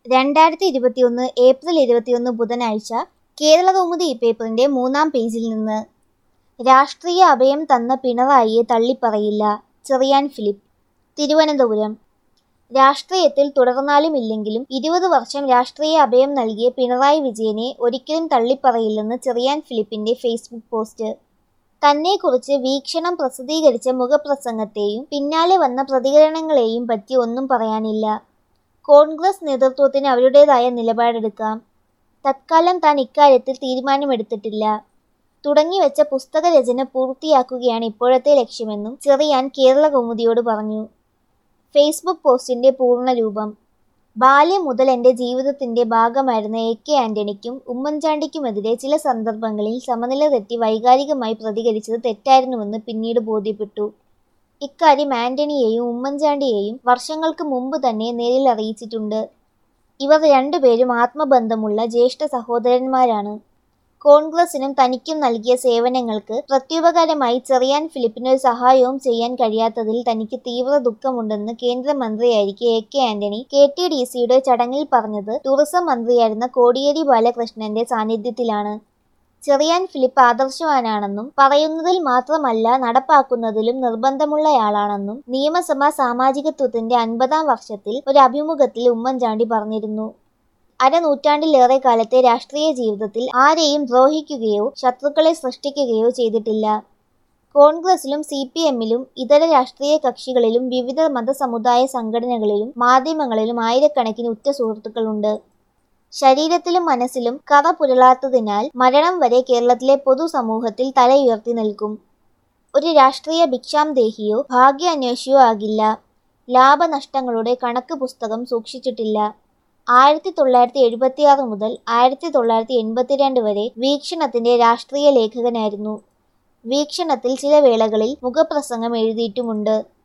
രണ്ടായിരത്തി ഇരുപത്തിയൊന്ന് ഏപ്രിൽ ഇരുപത്തിയൊന്ന് ബുധനാഴ്ച കേരളകൗമുദി ഈ പേപ്പറിന്റെ മൂന്നാം പേജിൽ നിന്ന് രാഷ്ട്രീയ അഭയം തന്ന പിണറായിയെ തള്ളിപ്പറയില്ല ചെറിയാൻ ഫിലിപ്പ് തിരുവനന്തപുരം രാഷ്ട്രീയത്തിൽ തുടർന്നാലും ഇല്ലെങ്കിലും ഇരുപത് വർഷം രാഷ്ട്രീയ അഭയം നൽകിയ പിണറായി വിജയനെ ഒരിക്കലും തള്ളിപ്പറയില്ലെന്ന് ചെറിയാൻ ഫിലിപ്പിന്റെ ഫേസ്ബുക്ക് പോസ്റ്റ് തന്നെക്കുറിച്ച് വീക്ഷണം പ്രസിദ്ധീകരിച്ച മുഖപ്രസംഗത്തെയും പിന്നാലെ വന്ന പ്രതികരണങ്ങളെയും പറ്റി ഒന്നും പറയാനില്ല കോൺഗ്രസ് നേതൃത്വത്തിന് അവരുടേതായ നിലപാടെടുക്കാം തത്കാലം താൻ ഇക്കാര്യത്തിൽ തീരുമാനമെടുത്തിട്ടില്ല തുടങ്ങിവെച്ച പുസ്തക രചന പൂർത്തിയാക്കുകയാണ് ഇപ്പോഴത്തെ ലക്ഷ്യമെന്നും ചെറിയാൻ കേരള കൗമുദിയോട് പറഞ്ഞു ഫേസ്ബുക്ക് പോസ്റ്റിന്റെ പൂർണ്ണരൂപം ബാല്യം മുതൽ എൻ്റെ ജീവിതത്തിന്റെ ഭാഗമായിരുന്ന എ കെ ആന്റണിക്കും ഉമ്മൻചാണ്ടിക്കുമെതിരെ ചില സന്ദർഭങ്ങളിൽ സമനില തെറ്റി വൈകാരികമായി പ്രതികരിച്ചത് തെറ്റായിരുന്നുവെന്ന് പിന്നീട് ബോധ്യപ്പെട്ടു ഇക്കാര്യം ആന്റണിയെയും ഉമ്മൻചാണ്ടിയെയും വർഷങ്ങൾക്ക് മുമ്പ് തന്നെ നേരിൽ അറിയിച്ചിട്ടുണ്ട് ഇവർ രണ്ടുപേരും ആത്മബന്ധമുള്ള ജ്യേഷ്ഠ സഹോദരന്മാരാണ് കോൺഗ്രസിനും തനിക്കും നൽകിയ സേവനങ്ങൾക്ക് പ്രത്യുപകാരമായി ചെറിയാൻ ഫിലിപ്പിനൊരു സഹായവും ചെയ്യാൻ കഴിയാത്തതിൽ തനിക്ക് തീവ്ര ദുഃഖമുണ്ടെന്ന് കേന്ദ്രമന്ത്രിയായിരിക്കെ A K Antony K T D സിയുടെ ചടങ്ങിൽ പറഞ്ഞത് ടൂറിസം മന്ത്രിയായിരുന്ന കോടിയേരി ബാലകൃഷ്ണന്റെ സാന്നിധ്യത്തിലാണ് ചെറിയാൻ ഫിലിപ്പ് ആദർശവാനാണെന്നും പറയുന്നതിൽ മാത്രമല്ല നടപ്പാക്കുന്നതിലും നിർബന്ധമുള്ളയാളാണെന്നും നിയമസഭാ സാമാജികത്വത്തിന്റെ അൻപതാം വർഷത്തിൽ ഒരു അഭിമുഖത്തിൽ ഉമ്മൻചാണ്ടി പറഞ്ഞിരുന്നു അരനൂറ്റാണ്ടിലേറെ കാലത്തെ രാഷ്ട്രീയ ജീവിതത്തിൽ ആരെയും ദ്രോഹിക്കുകയോ ശത്രുക്കളെ സൃഷ്ടിക്കുകയോ ചെയ്തിട്ടില്ല കോൺഗ്രസിലും സി പി എമ്മിലും ഇതര രാഷ്ട്രീയ കക്ഷികളിലും വിവിധ മതസമുദായ സംഘടനകളിലും മാധ്യമങ്ങളിലും ആയിരക്കണക്കിന് ഉറ്റ സുഹൃത്തുക്കളുണ്ട് ശരീരത്തിലും മനസ്സിലും കറ പുരളാത്തതിനാൽ മരണം വരെ കേരളത്തിലെ പൊതുസമൂഹത്തിൽ തലയുയർത്തി നിൽക്കും ഒരു രാഷ്ട്രീയ ഭിക്ഷാംദേഹിയോ ഭാഗ്യാന്വേഷിയോ ആകില്ല ലാഭനഷ്ടങ്ങളുടെ കണക്ക് പുസ്തകം സൂക്ഷിച്ചിട്ടില്ല ആയിരത്തി തൊള്ളായിരത്തി എഴുപത്തിയാറ് മുതൽ ആയിരത്തി തൊള്ളായിരത്തി എൺപത്തിരണ്ട് വരെ വീക്ഷണത്തിന്റെ രാഷ്ട്രീയ ലേഖകനായിരുന്നു വീക്ഷണത്തിൽ ചില വേളകളിൽ മുഖപ്രസംഗം എഴുതിയിട്ടുമുണ്ട്